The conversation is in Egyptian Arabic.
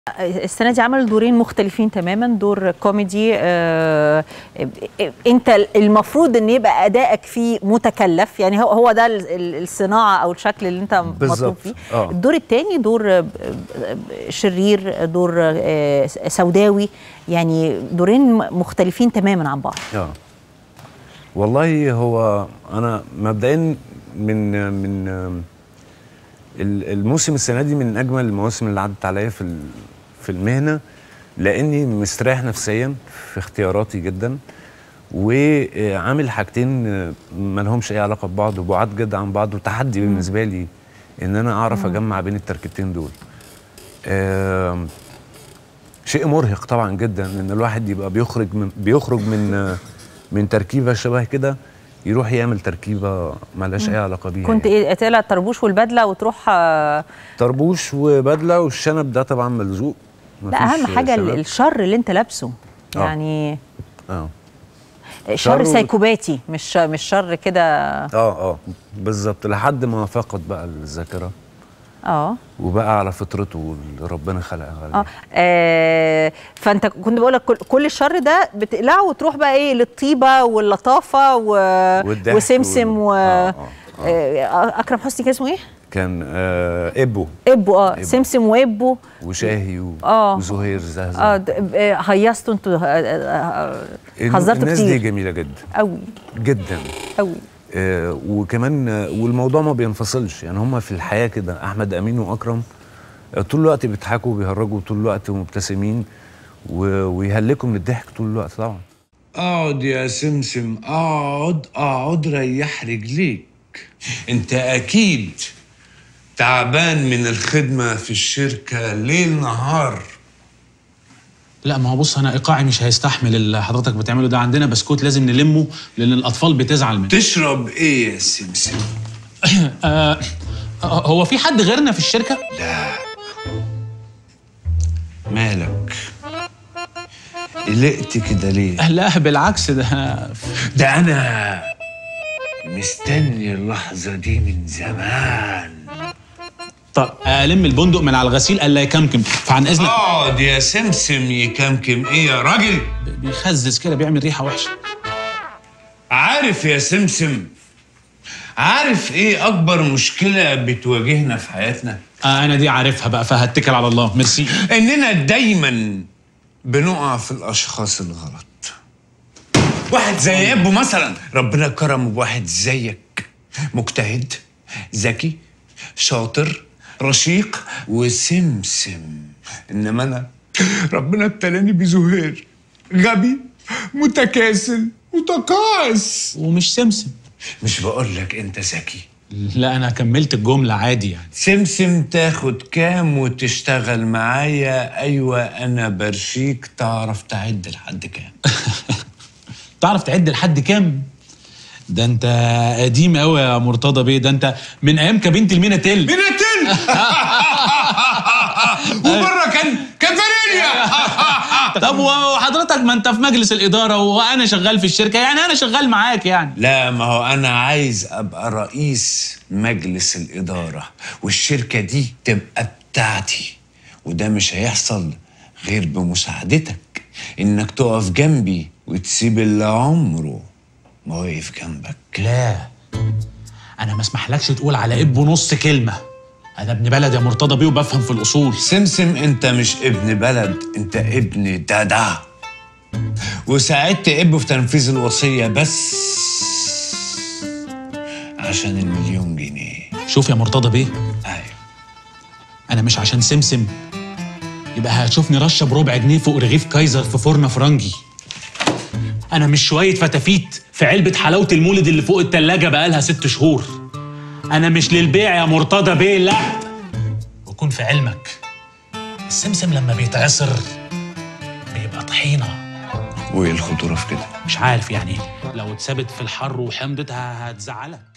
السنه دي عمل دورين مختلفين تماما دور كوميدي آه انت المفروض ان يبقى ادائك فيه متكلف يعني هو هو ده ال- ال- الصناعه او الشكل اللي انت مطلوب بالظبط. فيه آه. الدور الثاني دور آه، شرير دور آه، سوداوي يعني دورين مختلفين تماما عن بعض اه والله هو انا مبدئيا من من ال- الموسم السنه دي من اجمل المواسم اللي عدت عليا في ال- في المهنه لاني مستريح نفسيا في اختياراتي جدا وعامل حاجتين ما لهمش اي علاقه ببعض وبعاد جدا عن بعض وتحدي بالنسبه لي ان انا اعرف اجمع بين التركيبتين دول آم، شيء مرهق طبعا جدا ان الواحد يبقى بيخرج من بيخرج من من تركيبه شبه كده يروح يعمل تركيبه مالهاش اي علاقه بيها كنت يعني. ايه تقلع الطربوش والبدله وتروح آه، طربوش وبدله والشنب ده طبعا ملزوق لا مفيش اهم حاجه شنب. الشر اللي انت لابسه آه. يعني اه شر شر و- سيكوباتي مش مش شر كده اه اه بالظبط لحد ما فقد بقى الذاكره اه وبقى على فطرته اللي ربنا خلقها اه عليها. آه، فانت كنت بقول لك كل, كل الشر ده بتقلعه وتروح بقى ايه للطيبه واللطافه و... والضحك وسمسم وال- و آه، آه، آه، اكرم حسني كان اسمه ايه؟ كان آه ابو ابو اه إبو. سمسم وابو وشاهي و... آه. وزهير زهزه اه د- آه، هيصتوا انتوا آه، آه، آه، حذرتوا الناس دي كتير جميله جدا قوي جدا قوي آه، وكمان آه، والموضوع ما بينفصلش يعني هما في الحياه كده احمد امين واكرم آه، طول الوقت بيضحكوا وبيهرجوا طول الوقت مبتسمين و- ويهلكوا من الضحك طول الوقت طبعا اقعد يا سمسم اقعد اقعد ريح رجليك انت اكيد تعبان من الخدمة في الشركة ليل نهار لا ما هو بص انا ايقاعي مش هيستحمل اللي حضرتك بتعمله ده عندنا بسكوت لازم نلمه لان الاطفال بتزعل منه تشرب ايه يا سمسم آه آه، هو في حد غيرنا في الشركه مالك قلقت كده ليه آه، لا بالعكس ده ده انا مستني اللحظة دي من زمان طب الم البندق من على الغسيل الا يكمكم فعن اذنك اقعد يا سمسم يكمكم ايه يا راجل بيخزز كده بيعمل ريحه وحشه عارف يا سمسم عارف ايه اكبر مشكلة بتواجهنا في حياتنا آه انا دي عارفها بقى فهتكل على الله ميرسي اننا دايما بنقع في الاشخاص الغلط واحد زي ابو مثلا ربنا كرمه بواحد زيك مجتهد ذكي شاطر رشيق وسمسم انما انا ربنا ابتلاني بزهير غبي متكاسل متقاعس ومش سمسم مش بقول لك انت ذكي لا انا كملت الجمله عادي يعني سمسم تاخد كام وتشتغل معايا ايوه انا برشيك تعرف تعد لحد كام تعرف تعد لحد كام ده انت قديم قوي يا مرتضى بيه ده انت من ايام كابينه الميناتيل بنتن ومره كان كان فانيليا طب وحضرتك ما انت في مجلس الاداره وانا شغال في الشركه يعني انا شغال معاك يعني لا ما هو انا عايز ابقى رئيس مجلس الاداره والشركه دي تبقى بتاعتي وده مش هيحصل غير بمساعدتك انك تقف جنبي وتسيب اللي عمره ما وقف جنبك لا انا ما اسمحلكش تقول على ابو نص كلمه انا ابن بلد يا مرتضى بيه وبفهم في الاصول سمسم انت مش ابن بلد انت ابن دادا وساعدت ابو في تنفيذ الوصية بس عشان المليون جنيه شوف يا مرتضى بيه ايوه انا مش عشان سمسم يبقى هتشوفني رشه بربع جنيه فوق رغيف كايزر في فرن فرنجي انا مش شويه فتافيت في علبه حلاوه المولد اللي فوق التلاجة بقالها ست شهور انا مش للبيع يا مرتضى بيه لا وكون في علمك السمسم لما بيتعصر بيبقى طحينه وايه الخطورة في كده مش عارف يعني لو اتثبت في الحر وحمضت ه- هتزعلك